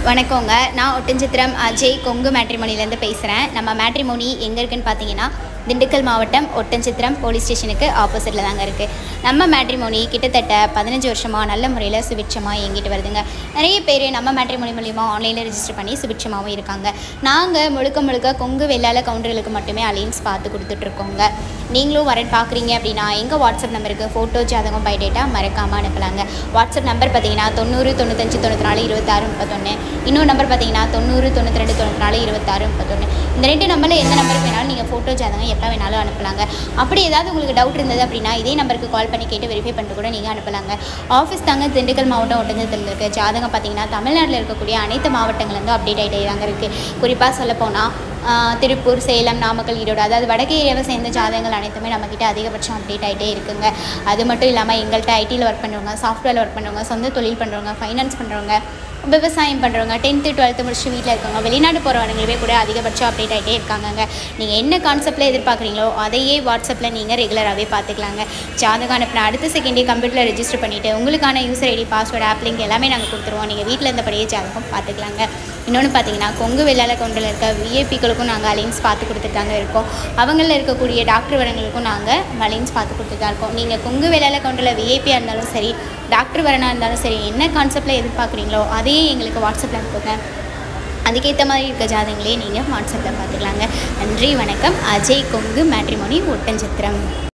வணக்கங்க நான் ஒட்டஞ்சித்திரம் அஜய் கொங்கு மேட்ரிமோனிலேருந்து பேசுகிறேன் நம்ம மேட்ரிமோனி எங்கே இருக்குன்னு பார்த்தீங்கன்னா திண்டுக்கல் மாவட்டம் ஒட்டஞ்சித்திரம் போலீஸ் ஸ்டேஷனுக்கு ஆப்போசிட்டில் தாங்க இருக்குது நம்ம மேட்ரிமோனி கிட்டத்தட்ட பதினஞ்சு வருஷமாக நல்ல முறையில் சுபிட்சமாக இயங்கிட்டு வருதுங்க நிறைய பேர் நம்ம மேட்ரிமோனி மூலிமா ஆன்லைனில் ரெஜிஸ்டர் பண்ணி சுபிட்சமாகவும் இருக்காங்க நாங்கள் முழுக்க முழுக்க கொங்கு வெள்ளால கவுண்டர்களுக்கு மட்டுமே அலைன்ஸ் பார்த்து கொடுத்துட்ருக்கோங்க நீங்களும் வரேன் பார்க்குறீங்க அப்படின்னா எங்கள் வாட்ஸ்அப் நம்பருக்கு ஃபோட்டோ ஜாதகம் பை டேட்டா மறக்காமல் அனுப்பலாங்க வாட்ஸ்அப் நம்பர் பார்த்தீங்கன்னா தொண்ணூறு தொண்ணூத்தஞ்சு தொண்ணூற்றி நாலு இருபத்தாறு முப்பத்தொன்று இன்னொரு நம்பர் பார்த்தீங்கன்னா தொண்ணூறு தொண்ணூற்றி ரெண்டு தொண்ணூற்றி நாலு இருபத்தாறு முப்பத்தொன்று இந்த ரெண்டு நம்பரில் எந்த நம்பருக்கு வேணாலும் நீங்கள் ஃபோட்டோ ஜாதகம் எப்போ வேணாலும் அனுப்பலாங்க அப்படி ஏதாவது உங்களுக்கு டவுட் இருந்தது அப்படின்னா இதே நம்பருக்கு கால் பண்ணி கேட்டு வெரிஃபை பண்ணிட்டு கூட நீங்கள் அனுப்பலாங்க ஆஃபீஸ் தாங்க திண்டுக்கல் மாவட்டம் ஒட்டஞ்சத்தில் இருக்குது ஜாதகம் பார்த்தீங்கன்னா தமிழ்நாட்டில் இருக்கக்கூடிய அனைத்து மாவட்டங்கள்லேருந்தும் அப்டேட் ஆகிட்டே தாங்க இருக்குது குறிப்பாக சொல்லப்போனால் ஆஹ் திருப்பூர் சேலம் நாமக்கல் ஈரோடு அதாவது வடக்கு ஏரியாவை சேர்ந்த ஜாதகங்கள் அனைத்துமே நம்மக்கிட்ட அதிகபட்சம் அப்டேட் ஆகிட்டே இருக்குங்க அது மட்டும் இல்லாமல் எங்கள்கிட்ட ஐடியில் ஒர்க் பண்ணுறவங்க சாஃப்ட்வேரில் ஒர்க் பண்ணுறவங்க சொந்த தொழில் பண்ணுறவங்க ஃபைனான்ஸ் பண்ணுறவங்க விவசாயம் பண்ணுறவங்க டென்த்து டுவெல்த்து முடிச்சு வீட்டில் இருக்கவங்க வெளிநாடு போகிறவங்களுமே கூட அதிகபட்சம் அப்டேட் ஆகிட்டே இருக்காங்கங்க நீங்கள் என்ன கான்செப்ட்டில் எதிர்பார்க்குறீங்களோ அதையே வாட்ஸ்அப்பில் நீங்கள் ரெகுலராகவே பார்த்துக்கலாங்க ஜாதகம் அனுப்பின அடுத்த செகண்டே கம்ப்யூட்டரில் ரெஜிஸ்டர் பண்ணிவிட்டு உங்களுக்கான user ID password app link எல்லாமே நாங்கள் கொடுத்துருவோம் நீங்கள் வீட்டில் இருந்தபடியே ஜாதகம் பார்த்துக்கலாங்க இன்னொன்று பார்த்தீங்கன்னா கொங்கு வெள்ளால கவுண்டில் இருக்க விஐபிகளுக்கும் நாங்கள் அலைன்ஸ் பார்த்து கொடுத்துட்டு தாங்க இருக்கோம் அவங்களில் இருக்கக்கூடிய டாக்டர் வரங்களுக்கும் நாங்கள் அலைன்ஸ் பார்த்து கொடுத்துட்டு தான் இருக்கோம் நீங்கள் கொங்கு வெள்ளால கவுண்டில் விஐபியாக இருந்தாலும் சரி டாக்டர் வரனா இருந்தாலும் சரி என்ன கான்செப்டில் எதிர்பார்க்குறீங்களோ அதையே எங்களுக்கு வாட்ஸ்அப்பில் அனுப்புங்க அதுக்கேற்ற மாதிரி இருக்க ஜாதகங்களே நீங்கள் வாட்ஸ்அப்பில் பார்த்துக்கலாங்க நன்றி வணக்கம் அஜய் கொங்கு மேட்ரிமோனி ஒட்டஞ்சத்திரம்